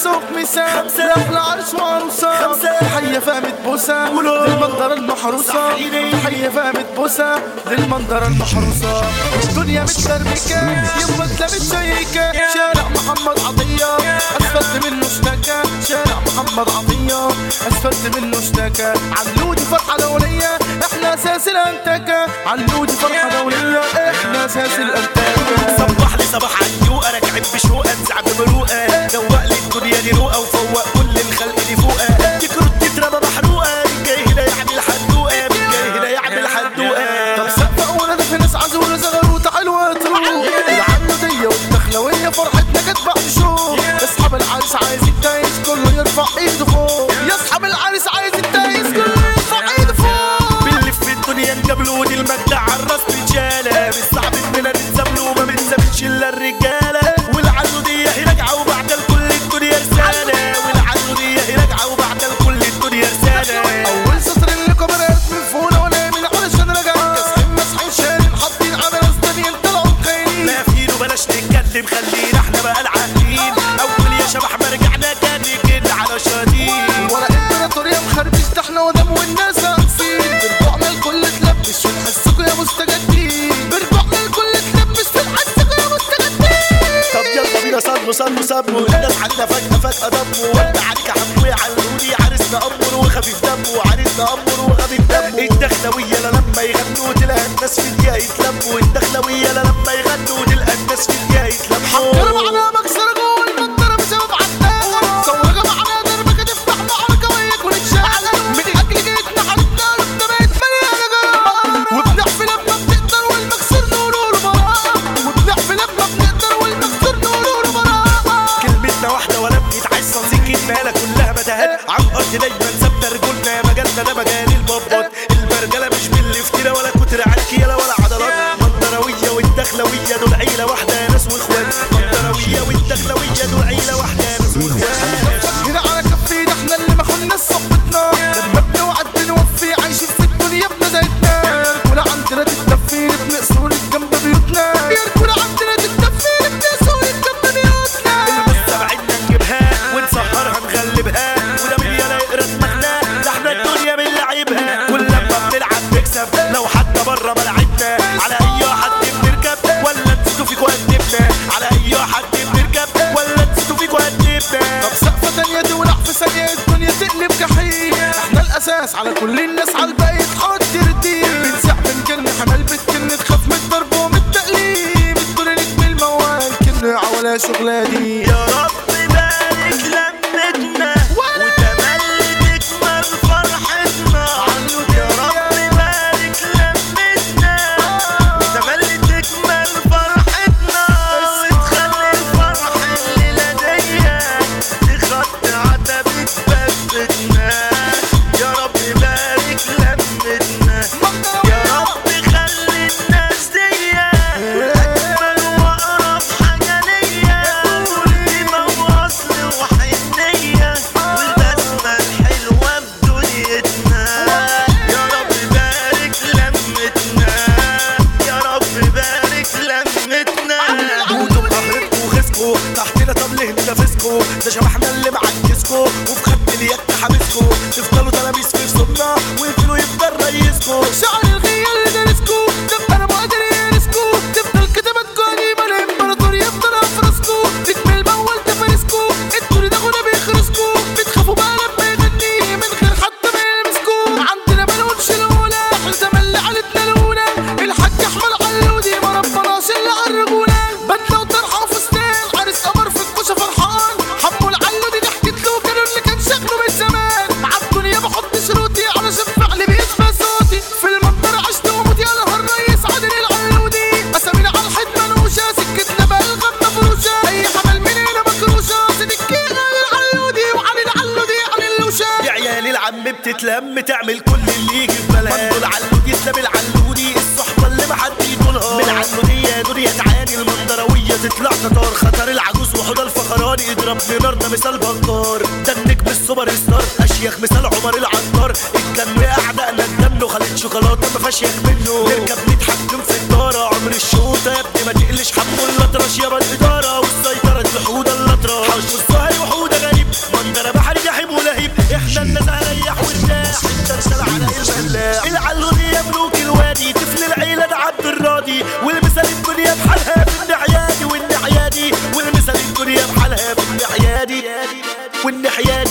سوق مسام خمسة. رحلة عرس وعروسة خمسة. تحية فامت بوسة قولوا. للمنظرة المحروسة صحيني. تحية فامت بوسة للمنظرة المحروسة الدنيا متدربكة يما اتلمت شيكة شارع محمد عطية أسفلت منه اشتكى شارع محمد عطية أسفلت منه اشتكى علودي فرحة دولية احنا أساس الأنتكة علودي فرحة دولية احنا أساس الأنتكة صبح لي صباح عيوقة راجعين بشوقة انزع بمروقة دوق لي الدنيا دي روقة وفوق كل الخلق دي فوقة تكرر تترمى محروقة مين جاي هنا يعمل حدوقة مين جاي هنا يعمل طب حدوقة سقف ولد في ناس عزولة زغروطة حلوة تروح العنودية والدخلوية فرحتنا جت بعد شهور اصحاب العرس عايز التايس كله يرفع ايده فوق يا اصحاب العرس عايز التايس كله يرفع ايده فوق بنلف في الدنيا نقابلوا دي المجد على الراس رجالة مش صعب اننا نتزاملوا وما بنسابتش الا الرجالة والعنودية هي راجعة وبعد الكل الدنيا رسالة والعنودية هي راجعة وبعد الكل الدنيا رسالة اول سطر اللي كبرت من فونا ولا من علشان رجع كاسحين مسحين شايلين حاطين على ناس تانيين طلعوا مخيلين لا فين وبلاش نتكلم خلينا احنا بقى العاقلين اول يا شبح ما رجعنا تاني كده على شاطين ورا امبراطورية مخربش ده احنا ودم والناس هنصير برجوعنا الكل تلبس ونحسكوا يا مستجدين برجوعنا الكل تلبس ونحسكوا يا مستجدين طب يلا بينا صلوا صلوا صبوا الناس عنا فجأة فجأة ضموا وانت عليك حمو يعلوني عرسنا أمر وخفيف دمه عرسنا أمر وخفيف دمه الدخلوية لا لما يغنوا تلاقي الناس في الدقيقة يتلموا الدخلوية لا لما يغنوا تلاقي الناس في الدقيقة يتلموا ضرب على مكسر جوه المنطرة بسبب عداها صورة معنا دربك تفتح معركة وياك ونتشعل من أجل جيتنا حالتنا ربنا بقت مليانة جراءة وبنحفي لما بنقدر والمكسر نقوله له براءة وبنحفي لما بنقدر والمكسر نقوله له براءة كلمتنا واحدة ولا بنتعصى سكتنا كلها متاهات عن أرض دايما ثابتة رجولنا مجالنا ده مجال البابات المرجلة مش بالافتراء ولا كتر عركيلة ولا عضلات منطروية والدخلوية دول عيلة واحدة يا ناس واخوات منطروية والدخلوية دول عيلة واحدة يا ناس واخوات هنا على كفينا احنا اللي ما كنا صحبتنا لما بنوعد بنوفي عايشين في الدنيا بمزاجنا ولا عندنا تتدفين بنقصر جنب بيوتنا ولا عندنا تتدفين بنقصر جنب بيوتنا بس بعدنا نجيبها ونسهرها نغلبها وده مين يلا يقرا دماغنا ده احنا الدنيا من لعيبها كل لما بنلعب نكسب لو حتى بره ملعبنا على اي حد بنركب ولا نسيتوا فيكوا قدمنا على اي حد بنركب ولا نسيتوا فيكوا قدمنا طب سقفة تانية تولع في ثانية الدنيا تقلب جحيم احنا الأساس على كل الناس على الباقي تحط ترديم بنسع بنجن حمل بتكن تخاف من الضرب ومن التقليم الدنيا نجم الموال كنا ولا شغلة دي يا رب بارك لمتنا وتملي تكمل فرحتنا يا رب بارك لمتنا وتملي تكمل فرحتنا وتخلي الفرح اللي لديا تخط عتبة بفتنا يا رب بارك لمتنا يا رب خلي الناس ديا أجمل وأقرب حاجة ليا قيمة وأصل وحنية والبسمة الحلوة في دنيتنا يا رب بارك لمتنا يا رب بارك لمتنا انتوا بقهرتكوا وخسكوا تحتنا طب ليه ننافسكوا ده شبحنا اللي معكسكوا وفي خد اليد حابسكوا تفضلوا تلاميذ في صوتنا ويقفلوا يفضل رئيسكوا شعر الغية اللي دارسكو تبقى انا بقدر يرسكو تفضل كتاباتكو قديمة الامبراطور يفضل افرسكو تكمل موال تفارسكو انتوا تاخدها بيخرسكو بتخافوا بقى لما يغني من غير حتى ما يلمسكو عندنا بنقولش الاولى احنا تملي عيلتنا الاولى الحاج احمد علودي ما ربناش الا قربونا بدله وطرحه وفستان عرس قمر في الكوشه فرحان حمو العلودي ضحكت له كانوا اللي كان شكله من زمان مع الدنيا بحط شروطي علشان فعلي بيشبه صوتي في المنظر عشت وموت يا نهار الريس عادل العلودي اسامينا على الحيط منوشه سكتنا بلغم مفروشه اي حمل من هنا مكروشه سنكينا للعلودي وعلي العلودي علي اللوشه يا عيال العم بتتلم تعمل كل اللي يجي في بالها منذ العلود يسلم العلودي الصحبة اللي محد يطولها من العلودية دنيا تعاني المنظروية تطلع تطار خطر العجوز وحوض الفخراني اضرب نار ده مثال بكار ده النجم السوبر ستار اشيخ مثال عمر العطار الجن اعدائنا الجن خليط شوكولاته ما فيهاش يخ منه نركب نتحكم في الدارة عمر الشوطة يا ابني ما تقلش حمو الاطرش يابا الادارة والسيطرة الحودة الاطرش حوش الظهر وحودة غريب قلنا الناس هريح وارتاح انت انشال على الفلاح العلوني يا ملوك الوادي طفل العيلة ده عبد الراضي والمثال الدنيا بحالها في النعيادي والنعيادي والمثال الدنيا بحالها في النعيادي والنحيادي